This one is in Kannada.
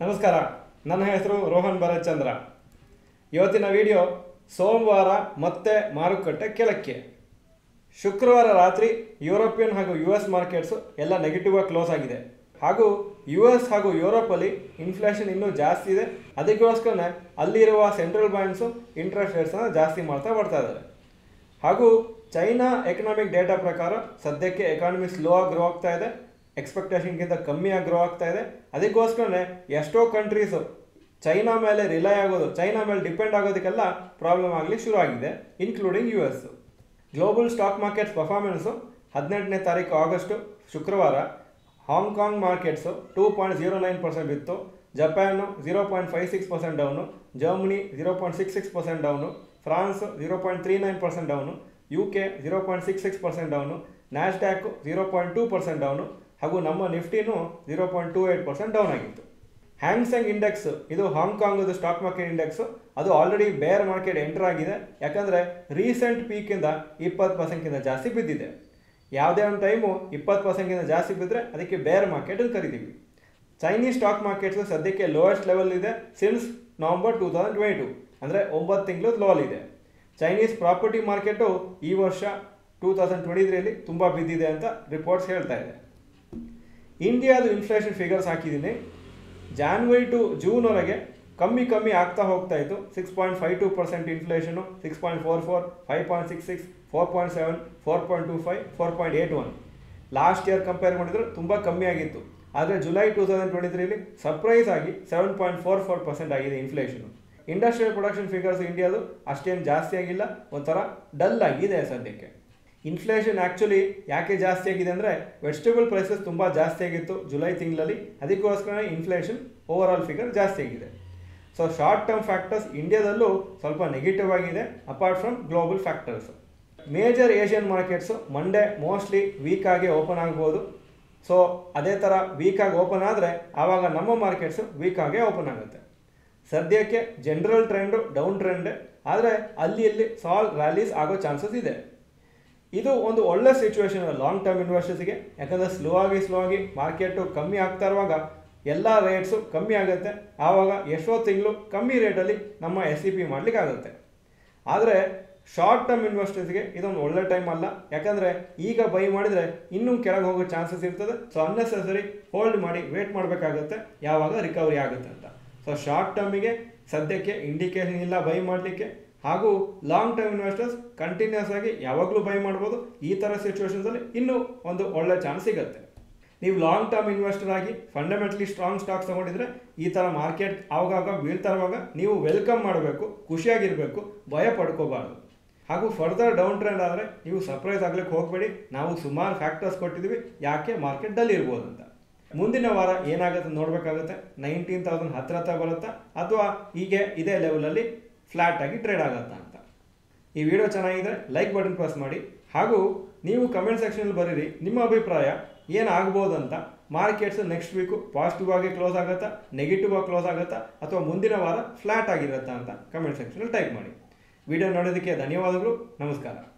ನಮಸ್ಕಾರ ನನ್ನ ಹೆಸರು ರೋಹನ್ ಭರತ್ಚಂದ್ರ ಇವತ್ತಿನ ವಿಡಿಯೋ ಸೋಮವಾರ ಮತ್ತೆ ಮಾರುಕಟ್ಟೆ ಕೆಳಕ್ಕೆ ಶುಕ್ರವಾರ ರಾತ್ರಿ ಯುರೋಪಿಯನ್ ಹಾಗೂ ಯು ಎಸ್ ಮಾರ್ಕೆಟ್ಸು ಎಲ್ಲ ನೆಗೆಟಿವ್ ಆಗಿ ಕ್ಲೋಸ್ ಆಗಿದೆ ಹಾಗೂ ಯು ಎಸ್ ಹಾಗೂ ಯುರೋಪಲ್ಲಿ ಇನ್ಫ್ಲೇಷನ್ ಇನ್ನೂ ಜಾಸ್ತಿ ಇದೆ ಅದಕ್ಕೋಸ್ಕರನೇ ಅಲ್ಲಿರುವ ಸೆಂಟ್ರಲ್ ಬ್ಯಾಂಕ್ಸು ಇಂಟ್ರೆಸ್ಟ್ ರೇಟ್ಸನ್ನು ಜಾಸ್ತಿ ಮಾಡ್ತಾ ಬರ್ತಾ ಇದ್ದಾರೆ ಹಾಗೂ ಚೈನಾ ಎಕನಾಮಿಕ್ ಡೇಟಾ ಪ್ರಕಾರ ಸದ್ಯಕ್ಕೆ ಎಕಾನಮಿ ಸ್ಲೋ ಆಗಿ ಗ್ರೋ ಆಗ್ತಾ ಇದೆ ಎಕ್ಸ್ಪೆಕ್ಟೇಷನ್ಗಿಂತ ಕಮ್ಮಿಯಾಗಿ ಗ್ರೋ ಆಗ್ತಾ ಇದೆ ಅದಕ್ಕೋಸ್ಕರನೇ ಎಷ್ಟೋ ಕಂಟ್ರೀಸು ಚೈನಾ ಮೇಲೆ ರಿಲೈ ಆಗೋದು ಚೈನಾ ಮೇಲೆ ಡಿಪೆಂಡ್ ಆಗೋದಕ್ಕೆಲ್ಲ ಪ್ರಾಬ್ಲಮ್ ಆಗಲಿ ಶುರು ಆಗಿದೆ including U S global stock markets performance ಹದಿನೆಂಟನೇ ತಾರೀಕು ಆಗಸ್ಟು ಶುಕ್ರವಾರ Hong Kong markets two point zero nine percent ಇತ್ತು Japan zero point five six percent down Germany zero point six six percent down France zero point three nine percent down U K zero point six six percent down Nasdaq zero point two percent down ಹಾಗೂ ನಮ್ಮ ನಿಫ್ಟಿನೂ zero point two eight percent down ಆಗಿತ್ತು ಹ್ಯಾಂಗ್ಸೆಂಗ್ ಇಂಡೆಕ್ಸ್ ಇದು ಹಾಂಗ್ಕಾಂಗ್ದು ಸ್ಟಾಕ್ ಮಾರ್ಕೆಟ್ ಇಂಡೆಕ್ಸು ಅದು ಆಲ್ರೆಡಿ ಬೇರ್ ಮಾರ್ಕೆಟ್ ಎಂಟರ್ ಆಗಿದೆ ಯಾಕಂದರೆ ರೀಸೆಂಟ್ ಪೀಕಿಂದ ಇಪ್ಪತ್ತು ಪರ್ಸೆಂಟ್ಗಿಂತ ಜಾಸ್ತಿ ಬಿದ್ದಿದೆ ಯಾವುದೇ ಒಂದು ಟೈಮು ಇಪ್ಪತ್ತು ಪರ್ಸೆಂಟ್ಗಿಂತ ಜಾಸ್ತಿ ಬಿದ್ದರೆ ಅದಕ್ಕೆ ಬೇರ್ ಮಾರ್ಕೆಟ್ ಅಂತ ಕರಿತೀವಿ ಚೈನೀಸ್ ಸ್ಟಾಕ್ ಮಾರ್ಕೆಟ್ಸು ಸದ್ಯಕ್ಕೆ ಲೋಯೆಸ್ಟ್ ಲೆವೆಲ್ ಇದೆ since November two thousand twenty two ಅಂದರೆ ಒಂಬತ್ತು ತಿಂಗಳು ಲೋಲ್ ಇದೆ ಚೈನೀಸ್ ಪ್ರಾಪರ್ಟಿ ಮಾರ್ಕೆಟು ಈ ವರ್ಷ ಟೂ ತೌಸಂಡ್ ಟ್ವೆಂಟಿ ತ್ರೀಯಲ್ಲಿ ತುಂಬ ಬಿದ್ದಿದೆ ಅಂತ ರಿಪೋರ್ಟ್ಸ್ ಹೇಳ್ತಾ ಇದೆ ಇಂಡಿಯಾದು ಇನ್ಫ್ಲೇಷನ್ ಫಿಗರ್ಸ್ ಹಾಕಿದ್ದೀನಿ ಜಾನ್ವರಿ ಟು ಜೂನ್ವರೆಗೆ ಕಮ್ಮಿ ಕಮ್ಮಿ ಆಗ್ತಾ ಹೋಗ್ತಾ ಇತ್ತು six point five two percent inflation six point four four five point six six four point seven four point two five four point eight one last year compare ಮಾಡಿದ್ರೆ ತುಂಬ ಕಮ್ಮಿ ಆಗಿತ್ತು ಆದರೆ ಜುಲೈ ಟೂ ತೌಸಂಡ್ ಟ್ವೆಂಟಿ ತ್ರೀಲಿ ಸರ್ಪ್ರೈಸ್ ಆಗಿ seven point four four percent ಆಗಿದೆ ಇನ್ಫ್ಲೇಷನು ಇಂಡಸ್ಟ್ರಿಯಲ್ ಪ್ರೊಡಕ್ಷನ್ ಫಿಗರ್ಸ್ ಇಂಡಿಯಾದು ಅಷ್ಟೇನು ಜಾಸ್ತಿ ಆಗಿಲ್ಲ ಒಂಥರ ಡಲ್ ಆಗಿದೆ ಸದ್ಯಕ್ಕೆ ಇನ್ಫ್ಲೇಷನ್ ಆ್ಯಕ್ಚುಲಿ ಯಾಕೆ ಜಾಸ್ತಿ ಆಗಿದೆ ಅಂದರೆ ವೆಜಿಟೇಬಲ್ ಪ್ರೈಸಸ್ ತುಂಬ ಜಾಸ್ತಿ ಆಗಿತ್ತು ಜುಲೈ ತಿಂಗಳಲ್ಲಿ ಅದಕ್ಕೋಸ್ಕರ ಇನ್ಫ್ಲೇಷನ್ ಓವರ್ ಆಲ್ ಫಿಗರ್ ಜಾಸ್ತಿ ಆಗಿದೆ ಸೊ ಶಾರ್ಟ್ ಟರ್ಮ್ ಫ್ಯಾಕ್ಟರ್ಸ್ ಇಂಡಿಯಾದಲ್ಲೂ ಸ್ವಲ್ಪ ನೆಗೆಟಿವ್ ಆಗಿದೆ apart from global factors major Asian markets Monday mostly weak ಆಗಿ ಓಪನ್ ಆಗ್ಬೋದು ಸೊ ಅದೇ ಥರ ವೀಕಾಗಿ ಓಪನ್ ಆದರೆ ಆವಾಗ ನಮ್ಮ ಮಾರ್ಕೆಟ್ಸು ವೀಕ್ ಆಗೇ ಓಪನ್ ಆಗುತ್ತೆ ಸದ್ಯಕ್ಕೆ ಜನರಲ್ ಟ್ರೆಂಡು ಡೌನ್ ಟ್ರೆಂಡೇ ಆದರೆ ಅಲ್ಲಿ ಇಲ್ಲಿ ಸಾಲ್ ರ್ಯಾಲೀಸ್ ಆಗೋ ಚಾನ್ಸಸ್ ಇದೆ ಇದು ಒಂದು ಒಳ್ಳೆ ಸಿಚುವೇಶನ್ ಲಾಂಗ್ ಟರ್ಮ್ ಇನ್ವೆಸ್ಟರ್ಸ್ಗೆ ಯಾಕಂದರೆ ಸ್ಲೋ ಆಗಿ ಸ್ಲೋ ಆಗಿ ಮಾರ್ಕೆಟು ಕಮ್ಮಿ ಆಗ್ತಾ ಇರುವಾಗ ಎಲ್ಲ ರೇಟ್ಸು ಕಮ್ಮಿ ಆಗುತ್ತೆ ಆವಾಗ ಎಷ್ಟೋ ತಿಂಗಳು ಕಮ್ಮಿ ರೇಟಲ್ಲಿ ನಮ್ಮ ಎಸ್ ಸಿ ಪಿ ಮಾಡಲಿಕ್ಕೆ ಆಗುತ್ತೆ ಆದರೆ ಶಾರ್ಟ್ ಟರ್ಮ್ ಇನ್ವೆಸ್ಟರ್ಸ್ಗೆ ಇದೊಂದು ಒಳ್ಳೆ ಟೈಮ್ ಅಲ್ಲ ಯಾಕಂದರೆ ಈಗ ಬೈ ಮಾಡಿದರೆ ಇನ್ನೂ ಕೆಳಗೆ ಹೋಗೋ ಚಾನ್ಸಸ್ ಇರ್ತದೆ ಸೊ ಅನ್ನೆಸರಿ ಹೋಲ್ಡ್ ಮಾಡಿ ವೇಟ್ ಮಾಡಬೇಕಾಗುತ್ತೆ ಯಾವಾಗ ರಿಕವರಿ ಆಗುತ್ತೆ ಅಂತ ಸೊ ಶಾರ್ಟ್ ಟರ್ಮಿಗೆ ಸದ್ಯಕ್ಕೆ ಇಂಡಿಕೇಶನ್ ಇಲ್ಲ ಬೈ ಮಾಡಲಿಕ್ಕೆ ಹಾಗೂ ಲಾಂಗ್ ಟರ್ಮ್ ಇನ್ವೆಸ್ಟರ್ಸ್ ಕಂಟಿನ್ಯೂಸ್ ಆಗಿ ಯಾವಾಗಲೂ ಬೈ ಮಾಡ್ಬೋದು ಈ ಥರ ಸಿಚುವೇಶನ್ಸಲ್ಲಿ ಇನ್ನೂ ಒಂದು ಒಳ್ಳೆ ಚಾನ್ಸ್ ಸಿಗುತ್ತೆ ನೀವು ಲಾಂಗ್ ಟರ್ಮ್ ಇನ್ವೆಸ್ಟರ್ ಆಗಿ ಫಂಡಮೆಂಟಲಿ ಸ್ಟ್ರಾಂಗ್ ಸ್ಟಾಕ್ಸ್ ತೊಗೊಂಡಿದ್ರೆ ಈ ಥರ ಮಾರ್ಕೆಟ್ ಆವಾಗ ಬೀಳ್ತಾ ಇರುವಾಗ ನೀವು ವೆಲ್ಕಮ್ ಮಾಡಬೇಕು ಖುಷಿಯಾಗಿರಬೇಕು ಭಯ ಪಡ್ಕೋಬಾರ್ದು ಹಾಗೂ ಫರ್ದರ್ ಡೌನ್ ಟ್ರೆಂಡ್ ಆದರೆ ನೀವು ಸರ್ಪ್ರೈಸ್ ಆಗ್ಲಿಕ್ಕೆ ಹೋಗಬೇಡಿ ನಾವು ಸುಮಾರು ಫ್ಯಾಕ್ಟರ್ಸ್ ಕೊಟ್ಟಿದ್ದೀವಿ ಯಾಕೆ ಮಾರ್ಕೆಟ್ ಡಲ್ ಇರ್ಬೋದು ಅಂತ ಮುಂದಿನ ವಾರ ಏನಾಗುತ್ತೆ ನೋಡಬೇಕಾಗುತ್ತೆ ನೈನ್ಟೀನ್ ತೌಸಂಡ್ ಹತ್ರ ಹತ್ರ ಬರುತ್ತಾ ಅಥವಾ ಹೀಗೆ ಇದೇ ಲೆವೆಲಲ್ಲಿ ಫ್ಲ್ಯಾಟ್ ಆಗಿ ಟ್ರೇಡ್ ಆಗುತ್ತಾ ಅಂತ ಈ ವಿಡಿಯೋ ಚೆನ್ನಾಗಿದ್ರೆ ಲೈಕ್ ಬಟನ್ ಪ್ರೆಸ್ ಮಾಡಿ ಹಾಗೂ ನೀವು ಕಮೆಂಟ್ ಸೆಕ್ಷನಲ್ಲಿ ಬರೀರಿ ನಿಮ್ಮ ಅಭಿಪ್ರಾಯ ಏನಾಗ್ಬೋದು ಅಂತ ಮಾರ್ಕೆಟ್ಸ್ ನೆಕ್ಸ್ಟ್ ವೀಕು ಪಾಸಿಟಿವ್ ಆಗಿ ಕ್ಲೋಸ್ ಆಗುತ್ತಾ ನೆಗೆಟಿವ್ ಆಗಿ ಕ್ಲೋಸ್ ಆಗುತ್ತಾ ಅಥವಾ ಮುಂದಿನ ವಾರ ಫ್ಲ್ಯಾಟ್ ಆಗಿರುತ್ತಾ ಅಂತ ಕಮೆಂಟ್ ಸೆಕ್ಷನಲ್ಲಿ ಟೈಪ್ ಮಾಡಿ ವಿಡಿಯೋ ನೋಡೋದಕ್ಕೆ ಧನ್ಯವಾದಗಳು ನಮಸ್ಕಾರ